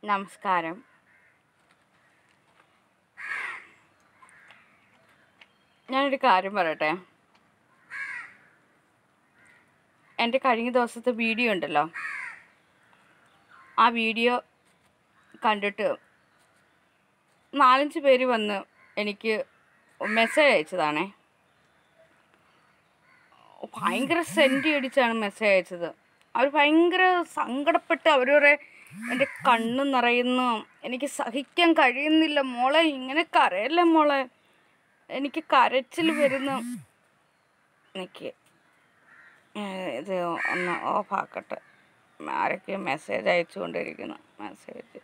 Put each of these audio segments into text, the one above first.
നമസ്കാരം ഞാനൊരു കാര്യം പറയട്ടെ എൻ്റെ കഴിഞ്ഞ ദിവസത്തെ വീഡിയോ ഉണ്ടല്ലോ ആ വീഡിയോ കണ്ടിട്ട് നാലഞ്ച് പേര് വന്ന് എനിക്ക് മെസ്സേജ് അയച്ചതാണേ ഭയങ്കര സെൻറ്റി അടിച്ചാണ് മെസ്സേജ് അയച്ചത് അവർ ഭയങ്കര സങ്കടപ്പെട്ട് അവരവരെ എൻ്റെ കണ്ണ് നിറയുന്നു എനിക്ക് സഹിക്കാൻ കഴിയുന്നില്ല മോളെ ഇങ്ങനെ കരയല്ലേ മോളെ എനിക്ക് കരച്ചിൽ വരുന്നു എനിക്ക് ഇത് ഒന്ന് ഓഫാക്കട്ടെ ആരൊക്കെ മെസ്സേജ് അയച്ചുകൊണ്ടിരിക്കുന്നു മെസ്സേജ്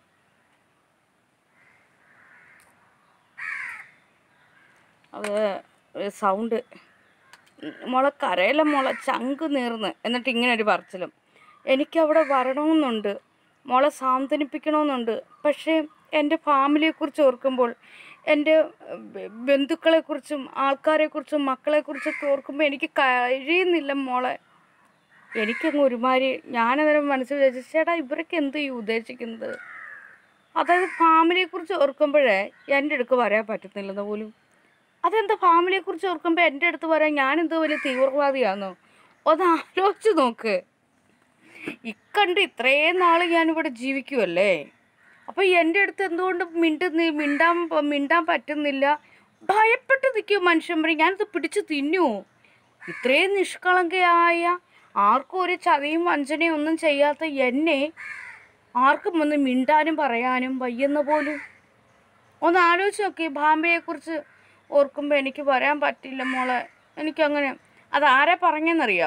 അത് സൗണ്ട് മോളെ കരയില മോളെ ചങ്ക് നീർന്ന് എന്നിട്ട് ഇങ്ങനെ ഒരു പറച്ചിലും എനിക്കവിടെ വരണമെന്നുണ്ട് മോളെ സാന്ത്വനിപ്പിക്കണമെന്നുണ്ട് പക്ഷേ എൻ്റെ ഫാമിലിയെക്കുറിച്ച് ഓർക്കുമ്പോൾ എൻ്റെ ബ- ബന്ധുക്കളെക്കുറിച്ചും ആൾക്കാരെക്കുറിച്ചും മക്കളെക്കുറിച്ചൊക്കെ ഓർക്കുമ്പോൾ എനിക്ക് കഴിയുന്നില്ല മോളെ എനിക്കങ്ങ് ഒരുമാതിരി ഞാനന്നേരം മനസ്സിൽ വിചാരിച്ചു ചേട്ടാ ഇവരൊക്കെ എന്ത് ഈ ഉദ്ദേശിക്കുന്നത് അതായത് ഫാമിലിയെക്കുറിച്ച് ഓർക്കുമ്പോഴേ എൻ്റെ അടുക്ക് വരാൻ പറ്റുന്നില്ലെന്ന് പോലും അതെന്താ ഫാമിലിയെക്കുറിച്ച് ഓർക്കുമ്പോൾ എൻ്റെ അടുത്ത് വരാൻ ഞാൻ എന്തോ വലിയ തീവ്രവാദിയാണോ ഒന്ന് ആലോചിച്ച് നോക്ക് ഇക്കണ്ട് ഇത്രയും നാൾ ഞാനിവിടെ ജീവിക്കുമല്ലേ അപ്പോൾ എൻ്റെ അടുത്ത് എന്തുകൊണ്ട് മിണ്ടുന്ന മിണ്ടാൻ പ- മിണ്ടാൻ പറ്റുന്നില്ല ഭയപ്പെട്ട് നിൽക്കും മനുഷ്യന്മാരെ ഞാനിത് പിടിച്ച് തിന്നു ഇത്രയും നിഷ്കളങ്കയായ ആർക്കും ഒരു ചതിയും വഞ്ചനയും ഒന്നും ചെയ്യാത്ത എന്നെ ആർക്കും ഒന്ന് മിണ്ടാനും പറയാനും വയ്യെന്ന പോലും ഒന്ന് ആലോചിച്ച് നോക്കി ബാംബെയെക്കുറിച്ച് ഓർക്കുമ്പോൾ എനിക്ക് വരാൻ പറ്റില്ല മോളെ എനിക്കങ്ങനെ അത് ആരെ പറഞ്ഞെന്നറിയോ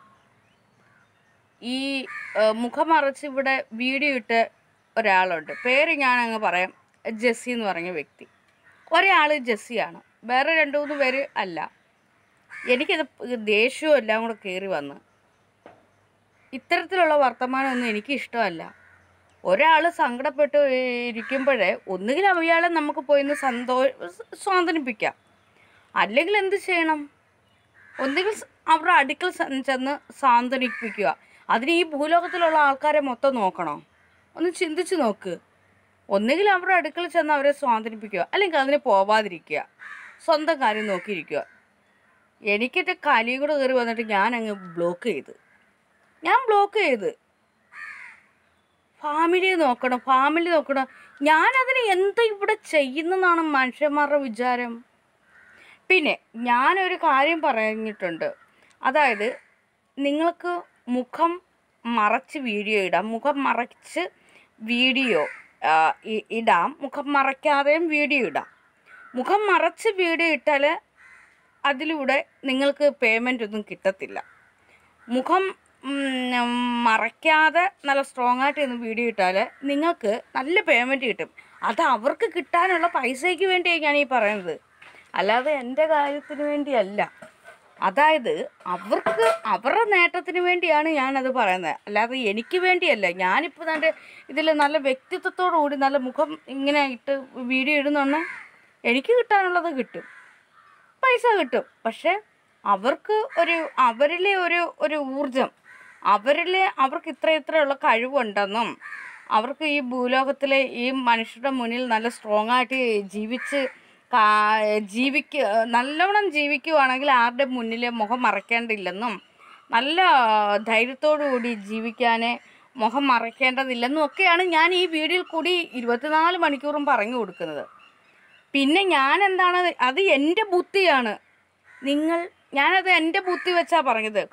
ഈ ഏഹ്, മുഖം മറച്ച് ഇവിടെ വീഡിയോ ഇട്ട ഒരാളുണ്ട് പേര് ഞാൻ അങ്ങ് പറയാം ജെസ്സി എന്ന് പറഞ്ഞ വ്യക്തി ഒരാൾ ജെസ്സിയാണ് വേറെ രണ്ട് മൂന്ന് പേര് അല്ല എനിക്കിത് ദേഷ്യവും എല്ലാം കൂടെ കയറി വന്ന് ഇത്തരത്തിലുള്ള വർത്തമാനമൊന്നും എനിക്ക് ഇഷ്ടമല്ല ഒരാൾ സങ്കടപ്പെട്ട് ഇരിക്കുമ്പോഴേ ഒന്നുകിൽ അയാളെ നമുക്ക് പോയി ഒന്ന് സന്തോ സ്വാന്തനിപ്പിക്കാം അല്ലെങ്കിൽ എന്ത് ചെയ്യണം ഒന്നുകിൽ സ് അവരുടെ അടുക്കൽ സ- ചെന്ന് സാന്ത്വനിപ്പിക്കുക അതിന് ഈ ഭൂലോകത്തിലുള്ള ആൾക്കാരെ മൊത്തം നോക്കണോ ഒന്ന് ചിന്തിച്ച് നോക്ക് ഒന്നുകിൽ അവരുടെ അടുക്കൽ ചെന്ന് അവരെ സ്വാതന്ത്ര്യപ്പിക്കുക അല്ലെങ്കിൽ അതിന് പോവാതിരിക്കുക സ്വന്തം കാര്യം നോക്കിയിരിക്കുക എനിക്കിട്ട് കലിയും കൂടെ കയറി വന്നിട്ട് ഞാൻ അങ്ങ് ബ്ലോക്ക് ചെയ്ത് ഞാൻ ബ്ലോക്ക് ചെയ്ത് ഫാമിലിയെ നോക്കണം ഫാമിലി നോക്കണം ഞാനതിന് എന്താ ഇവിടെ ചെയ്യുന്നതാണ് മനുഷ്യന്മാരുടെ വിചാരം പിന്നെ ഞാനൊരു കാര്യം പറഞ്ഞിട്ടുണ്ട് അതായത് നിങ്ങൾക്ക് മുഖം മറച്ച് വീഡിയോ ഇടാം മുഖം മറച്ച് വീഡിയോ ആ, ഇ- ഇടാം മുഖം മറയ്ക്കാതെയും വീഡിയോ ഇടാം മുഖം മറച്ച് വീഡിയോ ഇട്ടാൽ അതിലൂടെ നിങ്ങൾക്ക് പേയ്മെൻ്റ് ഒന്നും കിട്ടത്തില്ല മുഖം ഉം, മറയ്ക്കാതെ നല്ല സ്ട്രോങ് ആയിട്ട് ഇന്ന് വീഡിയോ ഇട്ടാൽ നിങ്ങൾക്ക് നല്ല പേയ്മെൻറ്റ് കിട്ടും അത് അവർക്ക് കിട്ടാനുള്ള പൈസയ്ക്ക് വേണ്ടിയാണ് ഞാൻ ഈ പറയുന്നത് അല്ലാതെ എൻ്റെ കാര്യത്തിന് വേണ്ടിയല്ല അതായത് അവർക്ക് അവരുടെ നേട്ടത്തിന് വേണ്ടിയാണ് ഞാനത് പറയുന്നത് അല്ലാതെ എനിക്ക് വേണ്ടിയല്ല ഞാനിപ്പോൾ തൻ്റെ ഇതിൽ നല്ല വ്യക്തിത്വത്തോടു കൂടി നല്ല മുഖം ഇങ്ങനെ ഇട്ട് വീഡിയോ ഇടുന്നുണ്ട് എനിക്ക് കിട്ടാനുള്ളത് കിട്ടും പൈസ കിട്ടും പക്ഷെ അവർക്ക് ഒരു അവരിലെ ഒരു ഒരു ഊർജം അവരിലെ അവർക്ക് ഇത്ര ഇത്രയുള്ള കഴിവുണ്ടെന്നും അവർക്ക് ഈ ഭൂലോകത്തിലെ ഈ മനുഷ്യരുടെ മുന്നിൽ നല്ല സ്ട്രോങ് ആയിട്ട് ജീവിച്ച് കാ- ജീവിക്ക നല്ലവണ്ണം ജീവിക്കുവാണെങ്കിൽ ആരുടെ മുന്നിൽ മുഖം മറക്കേണ്ടില്ലെന്നും നല്ല ധൈര്യത്തോടു കൂടി ജീവിക്കാൻ മുഖം മറക്കേണ്ടതില്ലെന്നും ഒക്കെയാണ് ഞാൻ ഈ വീഡിയോയിൽ കൂടി ഇരുപത്തിനാല് മണിക്കൂറും പറഞ്ഞു കൊടുക്കുന്നത് പിന്നെ ഞാൻ എന്താണ് അത് എൻ്റെ ബുദ്ധിയാണ് നിങ്ങൾ ഞാനത് എൻ്റെ ബുദ്ധി വെച്ചാണ് പറഞ്ഞത്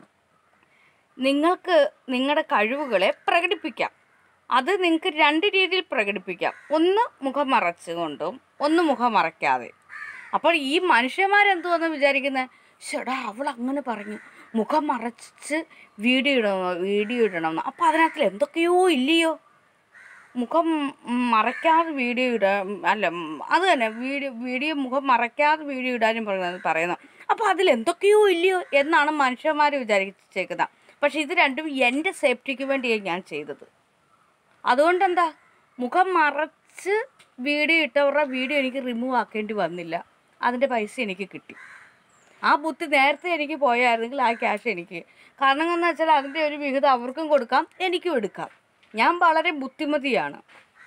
നിങ്ങൾക്ക് നിങ്ങളുടെ കഴിവുകളെ പ്രകടിപ്പിക്കാം അത് നിങ്ങൾക്ക് രണ്ട് രീതിയിൽ പ്രകടിപ്പിക്കാം ഒന്ന് മുഖം മറച്ചുകൊണ്ടും ഒന്ന് മുഖം മറയ്ക്കാതെ അപ്പോൾ ഈ മനുഷ്യന്മാരെന്തുവെന്ന് വിചാരിക്കുന്നത് ചേടാ അവൾ അങ്ങനെ പറഞ്ഞു മുഖം മറച്ച് വീഡിയോ ഇടണം വീഡിയോ ഇടണം അപ്പോൾ അതിനകത്തിൽ എന്തൊക്കെയോ ഇല്ലയോ മുഖം മറയ്ക്കാതെ വീഡിയോ ഇടാൻ അല്ല ഉം, അത് തന്നെ വീഡിയോ വീഡിയോ മുഖം മറയ്ക്കാതെ വീഡിയോ ഇടാനും പറയുന്നത് പറയുന്നത് അപ്പോൾ അതിൽ എന്തൊക്കെയോ ഇല്ലയോ എന്നാണ് മനുഷ്യന്മാർ വിചാരിച്ചേക്കുന്നത് പക്ഷേ ഇത് രണ്ടും എൻ്റെ സേഫ്റ്റിക്ക് വേണ്ടിയാണ് ഞാൻ ചെയ്തത് അതുകൊണ്ട് എന്താ മുഖം മറച്ച് വീഡിയോ ഇട്ടവരുടെ വീഡിയോ എനിക്ക് റിമൂവ് ആക്കേണ്ടി വന്നില്ല അതിൻ്റെ പൈസ എനിക്ക് കിട്ടി ആ ബുദ്ധി നേരത്തെ എനിക്ക് പോയായിരുന്നെങ്കിൽ ആ ക്യാഷ് എനിക്ക് കാരണം എന്ന് വെച്ചാൽ അതിൻ്റെ ഒരു വിഹിതം അവർക്കും കൊടുക്കാം എനിക്കും എടുക്കാം ഞാൻ വളരെ ബുദ്ധിമതിയാണ്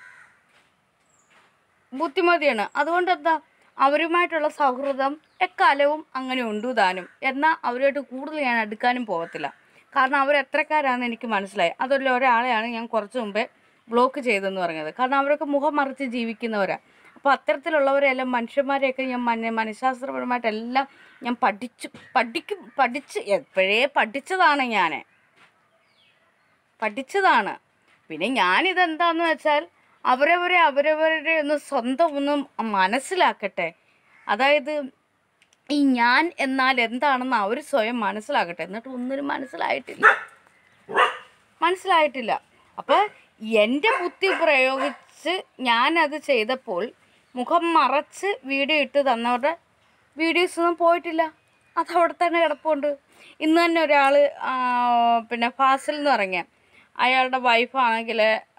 ബുദ്ധിമതിയാണ് അതുകൊണ്ട് എന്താ അവരുമായിട്ടുള്ള സൗഹൃദം എക്കാലവും അങ്ങനെ ഉണ്ട് താനും എന്നാൽ അവരുമായിട്ട് കൂടുതൽ ഞാൻ അടുക്കാനും പോകത്തില്ല കാരണം അവർ എത്രക്കാരാണെന്ന് എനിക്ക് മനസ്സിലായി അതുപോലെ ഒരാളെയാണ് ഞാൻ കുറച്ച് മുമ്പേ ബ്ലോക്ക് ചെയ്തെന്ന് പറഞ്ഞത് കാരണം അവരൊക്കെ മുഖം മറിച്ച് ജീവിക്കുന്നവരാണ് അപ്പോൾ അത്തരത്തിലുള്ളവരെല്ലാം മനുഷ്യന്മാരെയൊക്കെ ഞാൻ മന മനഃശാസ്ത്രപരമായിട്ടെല്ലാം ഞാൻ പഠിച്ചു പഠിക്കും പഠിച്ച് എപ്പോഴേ പഠിച്ചതാണ് ഞാൻ പഠിച്ചതാണ് പിന്നെ ഞാനിതെന്താന്ന് വെച്ചാൽ അവരവരെ അവരവരുടെ ഒന്ന് സ്വന്തം ഒന്ന് മനസ്സിലാക്കട്ടെ അതായത് ഈ ഞാൻ എന്നാൽ എന്താണെന്ന് അവർ സ്വയം മനസ്സിലാക്കട്ടെ എന്നിട്ട് ഒന്നിനും മനസ്സിലായിട്ടില്ല മനസ്സിലായിട്ടില്ല അപ്പോൾ എൻ്റെ ബുദ്ധി പ്രയോഗിച്ച് ഞാനത് ചെയ്തപ്പോൾ മുഖം മറച്ച് വീഡിയോ ഇട്ട് തന്നവരുടെ വീഡിയോസ് ഒന്നും പോയിട്ടില്ല അത് അവിടെ തന്നെ കിടപ്പുണ്ട് ഇന്ന് തന്നെ ഒരാൾ പിന്നെ ഫാസിൽ എന്ന് പറഞ്ഞ അയാളുടെ വൈഫാണെങ്കിൽ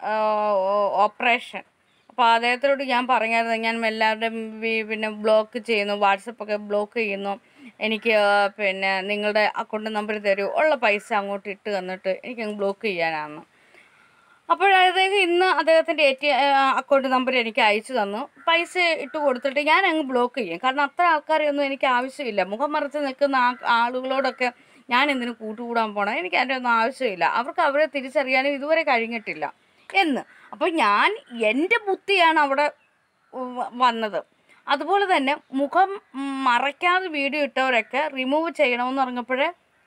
ഓപ്പറേഷൻ അപ്പോൾ അദ്ദേഹത്തിനോട് ഞാൻ പറഞ്ഞായിരുന്നു ഞാൻ എല്ലാവരുടെയും വി- പിന്നെ ബ്ലോക്ക് ചെയ്യുന്നു വാട്സപ്പൊക്കെ ബ്ലോക്ക് ചെയ്യുന്നു എനിക്ക് ആ, പിന്നെ നിങ്ങളുടെ അക്കൗണ്ട് നമ്പർ തരൂ ഉള്ള പൈസ അങ്ങോട്ട് ഇട്ട് തന്നിട്ട് എനിക്കങ്ങ് ബ്ലോക്ക് ചെയ്യാനാണ് അപ്പോഴദ്ദേഹം ഇന്ന് അദ്ദേഹത്തിൻ്റെ എ ടി അക്കൗണ്ട് നമ്പർ എനിക്ക് അയച്ചു തന്നു പൈസ ഇട്ട് കൊടുത്തിട്ട് ഞാൻ അങ്ങ് ബ്ലോക്ക് ചെയ്യും കാരണം അത്ര ആൾക്കാരെയൊന്നും എനിക്ക് ആവശ്യമില്ല മുഖം മറച്ച് നിൽക്കുന്ന ആ ആളുകളോടൊക്കെ ഞാൻ എന്തിനു കൂട്ടുകൂടാൻ പോകണം എനിക്ക് അതിൻ്റെ ഒന്നും ആവശ്യമില്ല അവർക്ക് അവരെ തിരിച്ചറിയാനും ഇതുവരെ കഴിഞ്ഞിട്ടില്ല എന്ന് അപ്പോൾ ഞാൻ എൻ്റെ ബുദ്ധിയാണ് അവിടെ വ- വന്നത് അതുപോലെ തന്നെ മുഖം മറയ്ക്കാതെ വീഡിയോ ഇട്ടവരൊക്കെ റിമൂവ് ചെയ്യണമെന്ന് പറഞ്ഞപ്പോഴേ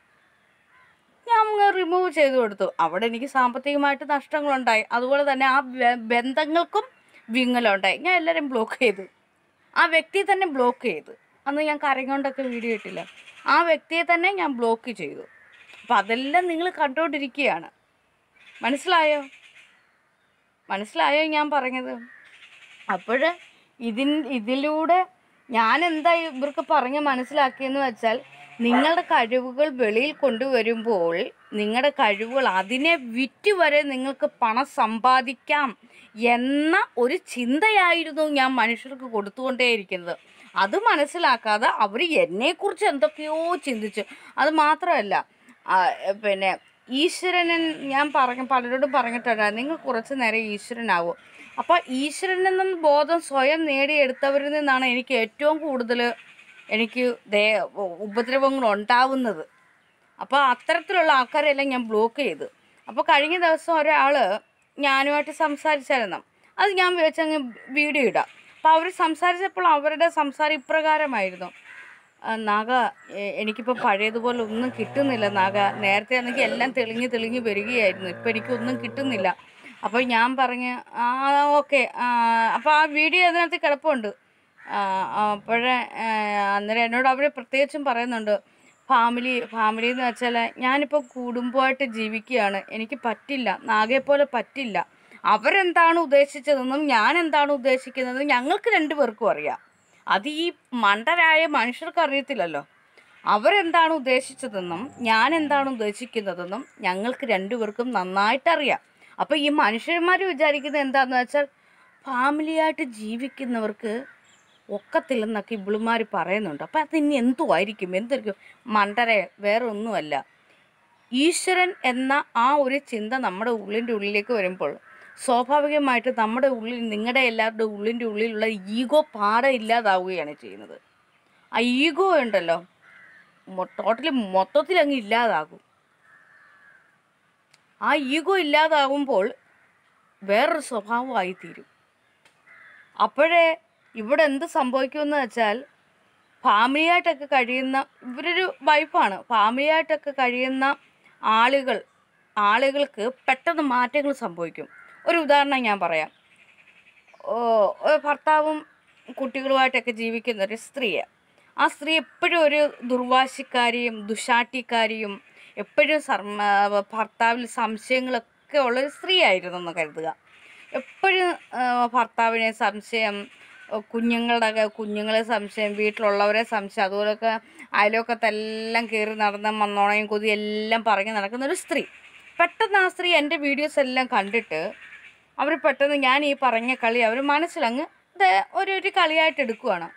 ഞാൻ അങ്ങ് റിമൂവ് ചെയ്തു കൊടുത്തു അവിടെ എനിക്ക് സാമ്പത്തികമായിട്ട് നഷ്ടങ്ങളുണ്ടായി അതുപോലെ തന്നെ ആ ബ- ബന്ധങ്ങൾക്കും വിങ്ങലുണ്ടായി ഞാൻ എല്ലാവരും ബ്ലോക്ക് ചെയ്തു ആ വ്യക്തിയെ തന്നെ ബ്ലോക്ക് ചെയ്തു അന്ന് ഞാൻ കരങ്ങോണ്ടൊക്കെ വീഡിയോ ഇട്ടില്ല ആ വ്യക്തിയെ തന്നെ ഞാൻ ബ്ലോക്ക് ചെയ്തു അപ്പം അതെല്ലാം നിങ്ങൾ കണ്ടുകൊണ്ടിരിക്കുകയാണ് മനസ്സിലായോ മനസ്സിലായോ ഞാൻ പറഞ്ഞത് അപ്പോൾ ഇതിൻ ഇതിലൂടെ ഞാൻ എന്താ ഇവർക്ക് പറഞ്ഞ് മനസ്സിലാക്കിയെന്ന് വെച്ചാൽ നിങ്ങളുടെ കഴിവുകൾ വെളിയിൽ കൊണ്ടുവരുമ്പോൾ നിങ്ങളുടെ കഴിവുകൾ അതിനെ വിറ്റ് വരെ നിങ്ങൾക്ക് പണം സമ്പാദിക്കാം എന്ന ഒരു ചിന്തയായിരുന്നു ഞാൻ മനുഷ്യർക്ക് കൊടുത്തുകൊണ്ടേയിരിക്കുന്നത് അത് മനസ്സിലാക്കാതെ അവർ എന്നെക്കുറിച്ച് എന്തൊക്കെയോ ചിന്തിച്ചു അത് മാത്രമല്ല ആ, പിന്നെ ഈശ്വരനൻ ഞാൻ പറഞ്ഞ പലരോടും പറഞ്ഞിട്ടുണ്ട് നിങ്ങൾ കുറച്ച് നേരം ഈശ്വരനാവും അപ്പോൾ ഈശ്വരൻ എന്ന ബോധം സ്വയം നേടിയെടുത്തവരിൽ നിന്നാണ് എനിക്ക് ഏറ്റവും കൂടുതൽ എനിക്ക് ദേ ഉപദ്രവങ്ങൾ ഉണ്ടാവുന്നത് അപ്പോൾ അത്തരത്തിലുള്ള ആൾക്കാരെല്ലാം ഞാൻ ബ്ലോക്ക് ചെയ്തു അപ്പോൾ കഴിഞ്ഞ ദിവസം ഒരാൾ ഞാനുമായിട്ട് സംസാരിച്ചായിരുന്നു അത് ഞാൻ വിചാരിച്ചങ്ങ് വീഡിയോ ഇടാം അപ്പോൾ അവർ സംസാരിച്ചപ്പോൾ അവരുടെ സംസാരം ഇപ്രകാരമായിരുന്നു ആ, നാഗ എ- എനിക്കിപ്പോൾ പഴയതുപോലെ ഒന്നും കിട്ടുന്നില്ല നാഗ നേരത്തെ ആണെങ്കിൽ എല്ലാം തെളിഞ്ഞ് തെളിഞ്ഞ് വരികയായിരുന്നു ഇപ്പം എനിക്കൊന്നും കിട്ടുന്നില്ല അപ്പോൾ ഞാൻ പറഞ്ഞ് ആ ഓക്കെ അപ്പോൾ ആ വീഡിയോ അതിനകത്ത് കിടപ്പുണ്ട് അപ്പോഴേ അന്നേരം എന്നോട് അവർ പ്രത്യേകിച്ചും പറയുന്നുണ്ട് ഫാമിലി ഫാമിലി എന്ന് വെച്ചാൽ ഞാനിപ്പോൾ കുടുംബമായിട്ട് ജീവിക്കുകയാണ് എനിക്ക് പറ്റില്ല നാഗയെ പോലെ പറ്റില്ല അവരെന്താണ് ഉദ്ദേശിച്ചതെന്നും ഞാൻ എന്താണ് ഉദ്ദേശിക്കുന്നതെന്നും ഞങ്ങൾക്ക് രണ്ടുപേർക്കും അറിയാം അത് ഈ മണ്ടരായ മനുഷ്യർക്ക് അറിയത്തില്ലല്ലോ അവരെന്താണ് ഉദ്ദേശിച്ചതെന്നും ഞാൻ എന്താണ് ഉദ്ദേശിക്കുന്നതെന്നും ഞങ്ങൾക്ക് രണ്ടുപേർക്കും നന്നായിട്ടറിയാം അപ്പോൾ ഈ മനുഷ്യന്മാർ വിചാരിക്കുന്നത് എന്താണെന്ന് വെച്ചാൽ ഫാമിലിയായിട്ട് ജീവിക്കുന്നവർക്ക് ഒക്കത്തില്ലെന്നൊക്കെ ഇവളുമാർ പറയുന്നുണ്ട് അപ്പോൾ അത് ഇനി എന്തുമായിരിക്കും എന്തായിരിക്കും മണ്ടര വേറെ ഒന്നുമല്ല ഈശ്വരൻ എന്ന ആ ഒരു ചിന്ത നമ്മുടെ ഉള്ളിൻ്റെ ഉള്ളിലേക്ക് വരുമ്പോൾ സ്വാഭാവികമായിട്ട് നമ്മുടെ ഉള്ളിൽ നിങ്ങളുടെ എല്ലാവരുടെ ഉള്ളിൻ്റെ ഉള്ളിലുള്ള ഈഗോ പാടെ ഇല്ലാതാവുകയാണ് ചെയ്യുന്നത് ആ ഈഗോ ഉണ്ടല്ലോ ടോട്ടലി മൊത്തത്തിൽ അങ്ങ് ഇല്ലാതാകും ആ ഈഗോ ഇല്ലാതാകുമ്പോൾ വേറൊരു സ്വഭാവമായി തീരും അപ്പോഴേ ഇവിടെ എന്ത് സംഭവിക്കുമെന്ന് വെച്ചാൽ ഫാമിലിയായിട്ടൊക്കെ കഴിയുന്ന ഇവരൊരു വൈഫാണ് ഫാമിലിയായിട്ടൊക്കെ കഴിയുന്ന ആളുകൾ ആളുകൾക്ക് പെട്ടെന്ന് മാറ്റങ്ങൾ സംഭവിക്കും ഒരു ഉദാഹരണം ഞാൻ പറയാം ഓ, ഒരു ഭർത്താവും കുട്ടികളുമായിട്ടൊക്കെ ജീവിക്കുന്ന ഒരു സ്ത്രീയാണ് ആ സ്ത്രീ എപ്പോഴും ഒരു ദുർവാശിക്കാരിയും ദുശാട്ടിക്കാരിയും എപ്പോഴും സർമ്മ ഭർത്താവിൽ സംശയങ്ങളൊക്കെ ഉള്ളൊരു സ്ത്രീ ആയിരുന്നു എന്ന് കരുതുക എപ്പോഴും ഭർത്താവിനെ സംശയം ഏ, കുഞ്ഞുങ്ങളുടെ ഒക്കെ കുഞ്ഞുങ്ങളെ സംശയം വീട്ടിലുള്ളവരെ സംശയം അതുപോലൊക്കെ അയലോക്കത്തെല്ലാം കയറി നടന്ന മന്നോണയും കൊതി എല്ലാം പറഞ്ഞ് നടക്കുന്ന ഒരു സ്ത്രീ പെട്ടെന്ന് ആ സ്ത്രീ എൻ്റെ വീഡിയോസ് എല്ലാം കണ്ടിട്ട് അവർ പെട്ടെന്ന് ഞാൻ ഈ പറഞ്ഞ കളി അവർ മനസ്സിലങ്ങ് ഇത് ഒരു ഒരു കളിയായിട്ട് എടുക്കുവാണ്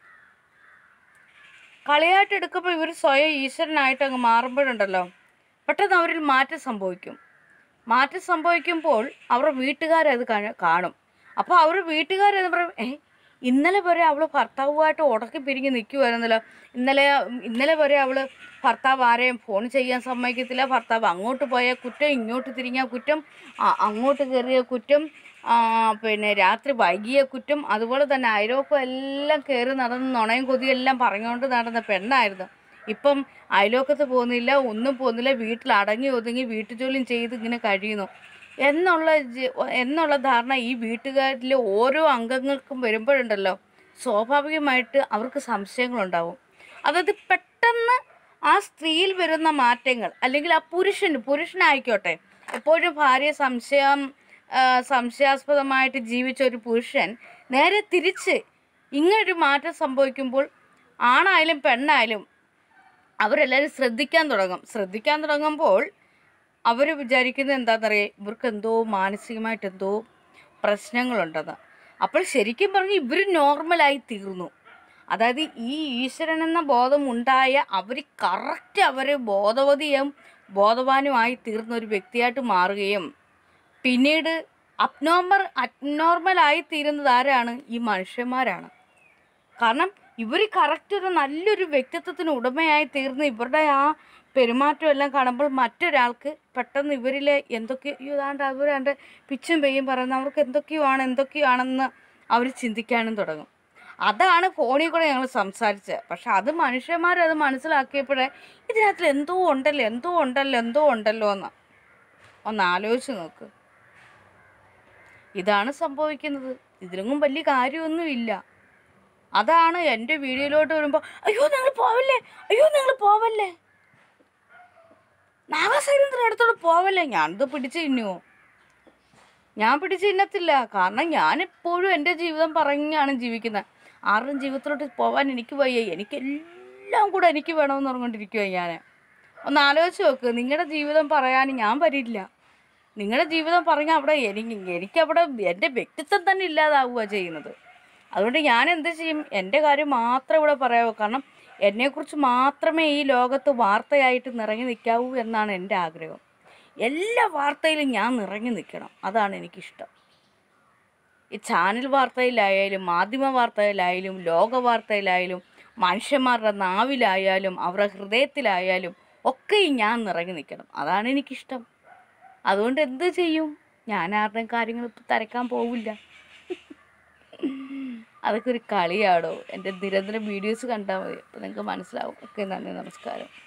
കളിയായിട്ട് എടുക്കുമ്പോൾ ഇവർ സ്വയം ഈശ്വരനായിട്ട് അങ്ങ് മാറുമ്പോഴുണ്ടല്ലോ പെട്ടെന്ന് അവരിൽ മാറ്റം സംഭവിക്കും മാറ്റം സംഭവിക്കുമ്പോൾ അവരുടെ വീട്ടുകാരത് കാണ- കാണും അപ്പോൾ അവർ വീട്ടുകാരത് പറയും ഏ ഇന്നലെ വരെ അവൾ ഭർത്താവുമായിട്ട് ഉടക്കി പിരിഞ്ഞ് നിൽക്കുമായിരുന്നല്ലോ ഇന്നലെ ഇന്നലെ വരെ അവൾ ഭർത്താവ് ആരെയും ഫോൺ ചെയ്യാൻ സമ്മതിക്കത്തില്ല ഭർത്താവ് അങ്ങോട്ട് പോയ കുറ്റം ഇങ്ങോട്ട് തിരിഞ്ഞ കുറ്റം ആ, അങ്ങോട്ട് കയറിയ കുറ്റം ആ, പിന്നെ രാത്രി വൈകിയ കുറ്റം അതുപോലെ തന്നെ അയലോക്കം എല്ലാം കയറി നടന്ന് നുണയും കൊതിയെല്ലാം പറഞ്ഞുകൊണ്ട് നടന്ന പെണ്ണായിരുന്നു ഇപ്പം അയലോക്കത്ത് പോകുന്നില്ല ഒന്നും പോകുന്നില്ല വീട്ടിൽ അടങ്ങി ഒതുങ്ങി വീട്ടുജോലിയും ചെയ്ത് ഇങ്ങനെ കഴിയുന്നു എന്നുള്ള ജി- എന്നുള്ള ധാരണ ഈ വീട്ടുകാരിലെ ഓരോ അംഗങ്ങൾക്കും വരുമ്പോഴുണ്ടല്ലോ സ്വാഭാവികമായിട്ട് അവർക്ക് സംശയങ്ങളുണ്ടാവും അതായത് പെട്ടെന്ന് ആ സ്ത്രീയിൽ വരുന്ന മാറ്റങ്ങൾ അല്ലെങ്കിൽ ആ പുരുഷന് പുരുഷനായിക്കോട്ടെ എപ്പോഴും ഭാര്യ സംശയം ആ, സംശയാസ്പദമായിട്ട് ജീവിച്ച ഒരു പുരുഷൻ നേരെ തിരിച്ച് ഇങ്ങനൊരു മാറ്റം സംഭവിക്കുമ്പോൾ ആണായാലും പെണ്ണായാലും അവരെല്ലാവരും ശ്രദ്ധിക്കാൻ തുടങ്ങും ശ്രദ്ധിക്കാൻ തുടങ്ങുമ്പോൾ അവർ വിചാരിക്കുന്നത് എന്താണെന്നറിയാം ഇവർക്ക് എന്തോ മാനസികമായിട്ട് എന്തോ പ്രശ്നങ്ങളുണ്ടെന്ന് അപ്പോൾ ശരിക്കും പറഞ്ഞ് ഇവർ നോർമലായി തീർന്നു അതായത് ഈ ഈശ്വരൻ എന്ന ബോധം ഉണ്ടായ അവർ കറക്റ്റ് അവർ ബോധവതിയും ബോധവാനുമായി തീർന്ന ഒരു വ്യക്തിയായിട്ട് മാറുകയും പിന്നീട് അബ്നോർമൽ അബ്നോർമലായി തീരുന്നത് ആരാണ് ഈ മനുഷ്യന്മാരാണ് കാരണം ഇവർ കറക്റ്റ് ഒരു നല്ലൊരു വ്യക്തിത്വത്തിന് ഉടമയായി തീർന്ന് ഇവരുടെ ആ പെരുമാറ്റം എല്ലാം കാണുമ്പോൾ മറ്റൊരാൾക്ക് പെട്ടെന്ന് ഇവരിലെ എന്തൊക്കെയോ ഇതാണ്ട് അവരാണ്ട് പിച്ചും പെയ്യും പറയുന്ന അവർക്ക് എന്തൊക്കെയോ ആണ് എന്തൊക്കെയോ ആണെന്ന് അവർ ചിന്തിക്കാനും തുടങ്ങും അതാണ് ഫോണിൽ കൂടെ ഞങ്ങൾ സംസാരിച്ചത് പക്ഷെ അത് മനുഷ്യന്മാരത് മനസ്സിലാക്കിയപ്പോഴേ ഇതിനകത്തിൽ എന്തോ ഉണ്ടല്ലോ എന്തോ ഉണ്ടല്ലോ എന്തോ ഉണ്ടല്ലോ എന്ന് ഒന്ന് ആലോചിച്ച് നോക്ക് ഇതാണ് സംഭവിക്കുന്നത് ഇതിലൊന്നും വലിയ കാര്യമൊന്നുമില്ല അതാണ് എൻ്റെ വീഡിയോയിലോട്ട് വരുമ്പോൾ അയ്യോ നിങ്ങൾ പോവല്ലേ അയ്യോ നിങ്ങൾ പോവല്ലേ നാഗസൈലത്തിന് അടുത്തോട്ട് പോവല്ലേ ഞാനിത് പിടിച്ച് തിന്നുവോ ഞാൻ പിടിച്ച് തിന്നത്തില്ല കാരണം ഞാനെപ്പോഴും എൻ്റെ ജീവിതം പറഞ്ഞാണ് ജീവിക്കുന്നത് ആരുടെയും ജീവിതത്തിലോട്ട് പോകാൻ എനിക്ക് വയ്യ എനിക്കെല്ലാം കൂടെ എനിക്ക് വേണമെന്ന് പറഞ്ഞുകൊണ്ടിരിക്കുക ഞാൻ ഒന്ന് ആലോചിച്ച് നോക്ക് നിങ്ങളുടെ ജീവിതം പറയാൻ ഞാൻ വരില്ല നിങ്ങളുടെ ജീവിതം പറഞ്ഞാൽ അവിടെ എനിക്ക് എനിക്കവിടെ എൻ്റെ വ്യക്തിത്വം തന്നെ ഇല്ലാതാവുക ചെയ്യുന്നത് അതുകൊണ്ട് ഞാൻ എന്ത് ചെയ്യും എൻ്റെ കാര്യം മാത്രമേ ഇവിടെ പറയാവൂ കാരണം എന്നെക്കുറിച്ച് മാത്രമേ ഈ ലോകത്ത് വാർത്തയായിട്ട് നിറഞ്ഞു നിൽക്കാവൂ എന്നാണ് എൻ്റെ ആഗ്രഹം എല്ലാ വാർത്തയിലും ഞാൻ നിറഞ്ഞു നിൽക്കണം അതാണ് എനിക്കിഷ്ടം ഈ ചാനൽ വാർത്തയിലായാലും മാധ്യമ വാർത്തയിലായാലും ലോക വാർത്തയിലായാലും മനുഷ്യന്മാരുടെ നാവിലായാലും അവരുടെ ഹൃദയത്തിലായാലും ഒക്കെയും ഞാൻ നിറഞ്ഞു നിൽക്കണം അതാണ് എനിക്കിഷ്ടം അതുകൊണ്ട് എന്ത് ചെയ്യും ഞാൻ ആരുടെയും കാര്യങ്ങൾ ഇപ്പം തിരക്കാൻ പോവില്ല അതൊക്കെ ഒരു കളിയാടോ എൻ്റെ നിരന്തരം വീഡിയോസ് കണ്ടാൽ മതി അപ്പോൾ നിങ്ങൾക്ക് മനസ്സിലാവും ഓക്കെ നന്ദി നമസ്കാരം